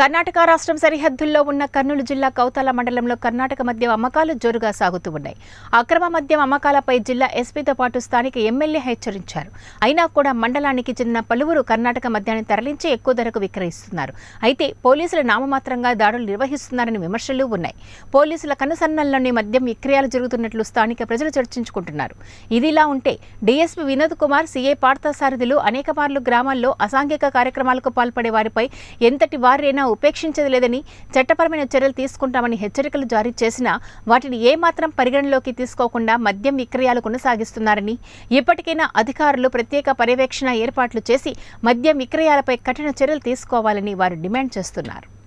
కర్ణాటక రాష్ట్రం సరిహద్దుల్లో ఉన్న కర్నూలు జిల్లా కౌతాల మండలంలో కర్ణాటక మద్యం అమ్మకాలు జోరుగా సాగుతూ ఉన్నాయి అక్రమ మద్యం అమ్మకాలపై జిల్లా ఎస్పీతో పాటు స్థానిక ఎమ్మెల్యే హెచ్చరించారు అయినా కూడా మండలానికి చెందిన పలువురు కర్ణాటక మద్యాన్ని తరలించి ఎక్కువ ధరకు విక్రయిస్తున్నారు అయితే పోలీసులు నామమాత్రంగా దాడులు నిర్వహిస్తున్నారని విమర్శలు ఉన్నాయి పోలీసుల కనుసన్నల్లోని మద్యం విక్రయాలు జరుగుతున్నట్లు స్థానిక ప్రజలు చర్చించుకుంటున్నారు ఇదిలా ఉంటే డీఎస్పీ వినోద్ కుమార్ సీఏ పార్థసారథులు అనేక మార్లు గ్రామాల్లో అసాంఘిక కార్యక్రమాలకు పాల్పడే వారిపై ఎంతటి వారైనా ఉపేక్షించదు లేదని చట్టపరమైన చర్యలు తీసుకుంటామని హెచ్చరికలు జారీ చేసినా వాటిని ఏమాత్రం పరిగణలోకి తీసుకోకుండా మద్యం విక్రయాలు కొనసాగిస్తున్నారని ఇప్పటికైనా అధికారులు ప్రత్యేక పర్యవేక్షణ ఏర్పాట్లు చేసి మద్యం విక్రయాలపై కఠిన చర్యలు తీసుకోవాలని వారు డిమాండ్ చేస్తున్నారు